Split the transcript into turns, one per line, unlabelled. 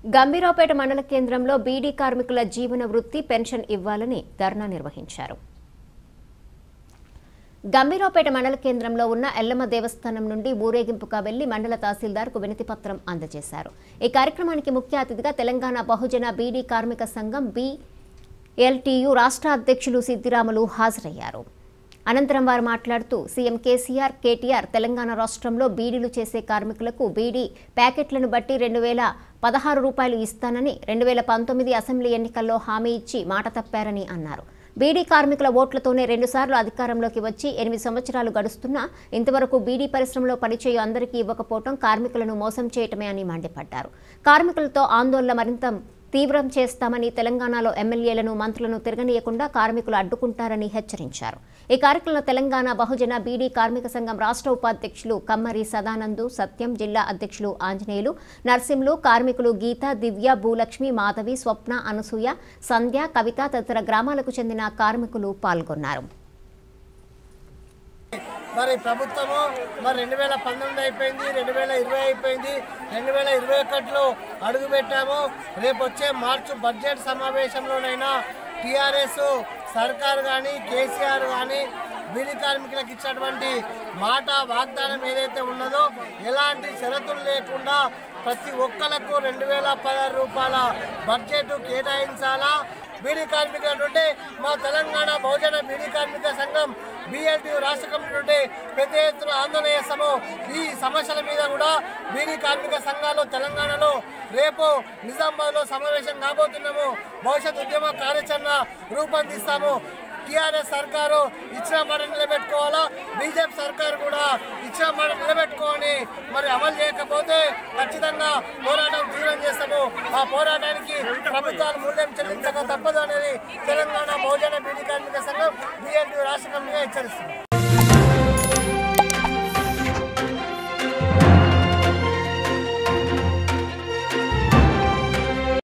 గంభీరావుపేట మండల కేంద్రంలో బీడీ కార్మికుల జీవన వృత్తి పెన్షన్ ఇవ్వాలని ధర్నా నిర్వహించారు గంభీరావుపేట మండల కేంద్రంలో ఉన్న ఎల్లమ్మ దేవస్థానం నుండి ఊరేగింపుగా వెళ్లి మండల తహసీల్దార్కు వినతి పత్రం అందజేశారు ఈ కార్యక్రమానికి ముఖ్య అతిథిగా తెలంగాణ బహుజన బీడీ కార్మిక సంఘం బి ఎల్టీయు రాష్ట్ర అధ్యక్షులు సిద్దిరాములు హాజరయ్యారు అనంతరం వారు మాట్లాడుతూ సీఎం కేసీఆర్ కేటీఆర్ తెలంగాణ రాష్ట్రంలో బీడీలు చేసే కార్మికులకు బీడీ ప్యాకెట్లను బట్టి రెండు వేల పదహారు రూపాయలు ఇస్తానని రెండు వేల పంతొమ్మిది అసెంబ్లీ ఎన్నికల్లో హామీ ఇచ్చి మాట తప్పారని అన్నారు బీడీ కార్మికుల ఓట్లతోనే రెండుసార్లు అధికారంలోకి వచ్చి ఎనిమిది సంవత్సరాలు గడుస్తున్నా ఇంతవరకు బీడీ పరిశ్రమలో పనిచేయు అందరికీ ఇవ్వకపోవడం కార్మికులను మోసం చేయటమే అని మండిపడ్డారు కార్మికులతో ఆందోళన మరింత తీవ్రం చేస్తామని తెలంగాణలో ఎమ్మెల్యేలను మంత్రులను తిరగనీయకుండా కార్మికులు అడ్డుకుంటారని హెచ్చరించారు ఈ కార్యక్రమంలో తెలంగాణ బహుజన బీడీ కార్మిక సంఘం రాష్ట్ర ఉపాధ్యక్షులు కమ్మరి సదానందు సత్యం జిల్లా అధ్యక్షులు ఆంజనేయులు నర్సింలు కార్మికులు గీత దివ్య భూలక్ష్మి మాధవి స్వప్న అనసూయ సంధ్య కవిత తదితర గ్రామాలకు చెందిన కార్మికులు పాల్గొన్నారు
మరి ప్రభుత్వము మరి రెండు వేల పంతొమ్మిది అయిపోయింది రెండు వేల ఇరవై అయిపోయింది రెండు వేల ఇరవై ఒకటిలో అడుగు పెట్టాము రేపు వచ్చే మార్చి బడ్జెట్ సమావేశంలోనైనా టీఆర్ఎస్ సర్కార్ కానీ కేసీఆర్ కానీ బీడీ కార్మికులకు ఇచ్చినటువంటి మాట వాగ్దానం ఏదైతే ఉన్నదో ఎలాంటి షరతులు లేకుండా ప్రతి ఒక్కలకు రెండు వేల పదహారు రూపాయల బడ్జెట్ కేటాయించాలా బీడీ కార్మికుల నుండి మా తెలంగాణ బహుజన బీడీ కార్మిక సంఘం బిఎల్టీ రాష్ట్ర కమిటీ నుండి పెద్ద ఎత్తున ఆందోళన చేస్తాము ఈ సమస్యల మీద కూడా బీడీ కార్మిక సంఘాలు తెలంగాణలో రేపు నిజామాబాద్లో సమావేశం కాబోతున్నాము భవిష్యత్ ఉద్యమ కార్యాచరణ రూపొందిస్తాము టీఆర్ఎస్ సర్కారు ఇచ్చిన మాట నిలబెట్టుకోవాలా బీజేపీ సర్కారు కూడా ఇచ్చిన మాట నిలబెట్టుకొని మరి అమలు చేయకపోతే ఖచ్చితంగా పోరాటం తీవ్రం చేస్తాము ఆ పోరాటానికి ప్రభుత్వాలు మూల్యం చెల్లించక తప్పదు అనేది తెలంగాణ బహుజన బీడీ కార్మిక సంఘం బీఎల్టీ రాష్ట్ర కమిటీగా హెచ్చరిస్తుంది